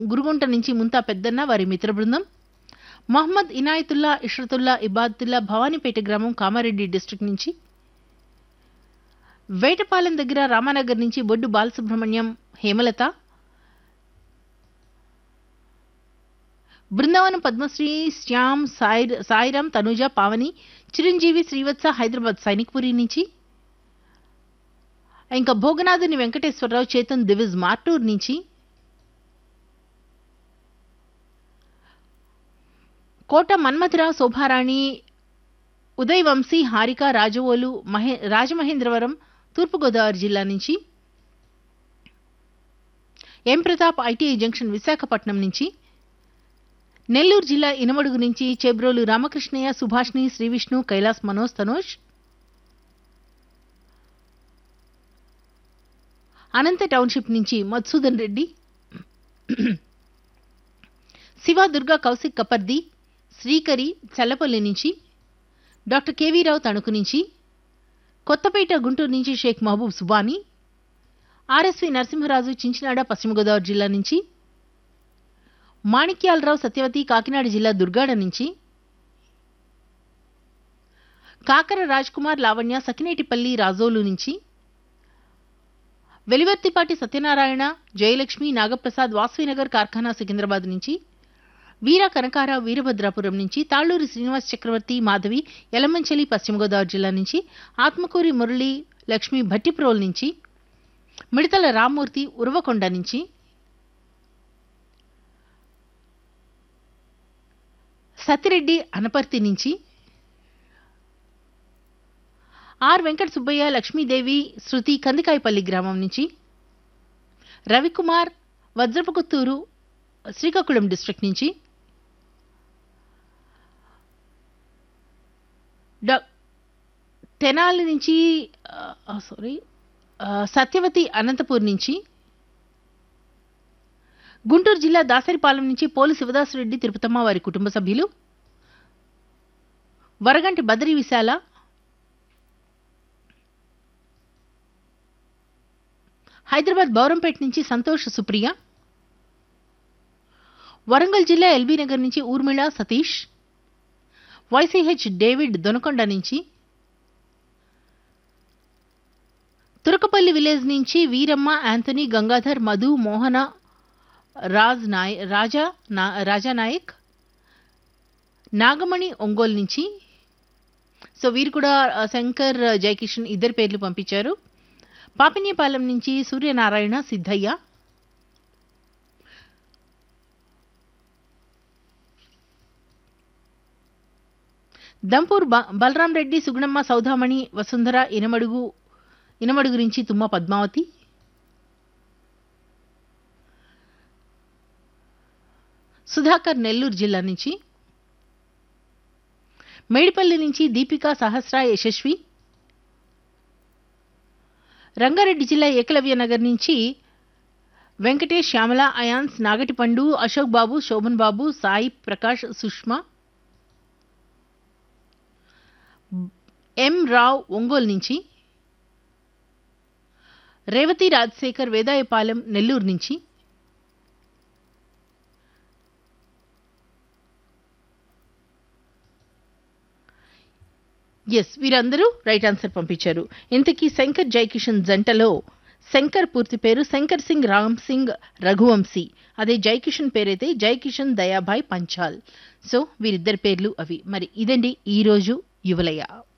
గురుగుంట నుంచి ముంతా పెద్దన్న వారి మిత్ర బృందం మహమ్మద్ ఇనాయతుల్లా ఇష్రతుల్లా ఇబాదుల్లా భవానీపేట గ్రామం కామారెడ్డి డిస్ట్రిక్ట్ నుంచి వేటపాలెం దగ్గర రామానగర్ నుంచి బొడ్డు బాలసుబ్రహ్మణ్యం హేమలత బృందావనం పద్మశ్రీ శ్యామ్ సాయి సాయిరాం తనుజ పావని చిరంజీవి శ్రీవత్స హైదరాబాద్ సైనిక్పురి నుంచి ఇంకా భోగనాథుని వెంకటేశ్వరరావు చేతన్ దివిజ్ మార్టూర్ నుంచి కోట మన్మథరావు శోభారాణి ఉదయ్ వంశీ హారిక రాజవోలు మహే రాజమహేంద్రవరం తూర్పుగోదావరి జిల్లా నుంచి M Pratap ITI junction Visakhapatnam నుంచి నెల్లూరు జిల్లా ఇనమడుగు నుంచి చెబ్రోలు రామకృష్ణయ్య సుభాష్ని శ్రీవిష్ణు కైలాస్ మనోజ్ తనోజ్ అనంత టౌన్షిప్ నుంచి మధుసూదన్ రెడ్డి శివ దుర్గా కౌశిక్ కపర్ది శ్రీకరి చల్లపల్లి నుంచి డాక్టర్ కేవీరావు తణుకు నుంచి కొత్తపేట గుంటూరు నుంచి షేక్ మహబూబ్ సుబానీ ఆర్ఎస్వి నరసింహరాజు చించినాడ పశ్చిమ గోదావరి జిల్లా నుంచి మాణిక్యాలరావు సత్యవతి కాకినాడ జిల్లా దుర్గాడ నుంచి కాకర రాజ్ కుమార్ లావణ్య సకినేటిపల్లి రాజోలు నుంచి వెలివర్తిపాటి సత్యనారాయణ జయలక్ష్మి నాగప్రసాద్ వాసవినగర్ కార్ఖానా సికింద్రాబాద్ నుంచి వీర కనకార వీరభద్రాపురం నుంచి తాళ్లూరి శ్రీనివాస్ చక్రవర్తి మాధవి యలమంచలి పశ్చిమ గోదావరి జిల్లా నుంచి ఆత్మకూరి మురళి లక్ష్మి భట్టిప్రోల్ నుంచి మిడతల రామ్మూర్తి ఉరవకొండ నుంచి సతిరెడ్డి అనపర్తి నుంచి ఆర్ వెంకట సుబ్బయ్య లక్ష్మీదేవి శృతి కందికాయపల్లి గ్రామం నుంచి రవికుమార్ వజ్రపకొత్తూరు శ్రీకాకుళం డిస్ట్రిక్ట్ నుంచి డా తెనాలి నుంచి సారీ సత్యవతి అనంతపూర్ నుంచి గుంటూరు జిల్లా దాసరిపాలెం నుంచి పోలి శివదాసరెడ్డి తిరుపతమ్మ వారి కుటుంబ సభ్యులు వరగంటి బదరి విశాల హైదరాబాద్ బౌరంపేట నుంచి సంతోష్ సుప్రియ వరంగల్ జిల్లా ఎల్బీ నగర్ నుంచి ఊర్మిళ సతీష్ వైసీహెచ్ డేవిడ్ దొనకొండ నుంచి తురకపల్లి విలేజ్ నుంచి వీరమ్మ యాంథనీ గంగాధర్ మధు మోహన రాజ్ నాయ్ రాజా నా రాజా నాయక్ నాగమణి ఒంగోలు నుంచి సో వీరు కూడా శంకర్ జయకిషన్ ఇద్దరు పేర్లు పంపించారు పాపినేపాలెం నుంచి సూర్యనారాయణ సిద్ధయ్య దంపూర్ బలరాం రెడ్డి సుగుణమ్మ సౌధామణి వసుంధర ఇనమడుగు ఇనమడుగు నుంచి తుమ్మ పద్మావతి సుధాకర్ నెల్లూరు జిల్లా నుంచి మేడిపల్లి నుంచి దీపికా సహస్ర యశస్వి రంగారెడ్డి జిల్లా ఏకలవ్య నగర్ నుంచి వెంకటేష్ శ్యామల అయాన్స్ నాగటిపండు అశోక్ బాబు శోభన్ బాబు సాయి ప్రకాష్ సుష్మా ఎం రావ్ ఒంగోలు నుంచి రేవతి రాజశేఖర్ వేదాయపాలెం నెల్లూరు నుంచి ఎస్ వీరందరూ రైట్ ఆన్సర్ పంపించారు ఇంతకీ శంకర్ జైకిషన్ జంటలో శంకర్ పూర్తి పేరు శంకర్ సింగ్ రామ్ సింగ్ రఘువంశీ అదే జైకిషన్ పేరైతే జైకిషన్ దయాభాయ్ పంచాల్ సో వీరిద్దరి పేర్లు అవి మరి ఇదండి ఈరోజు యువలయ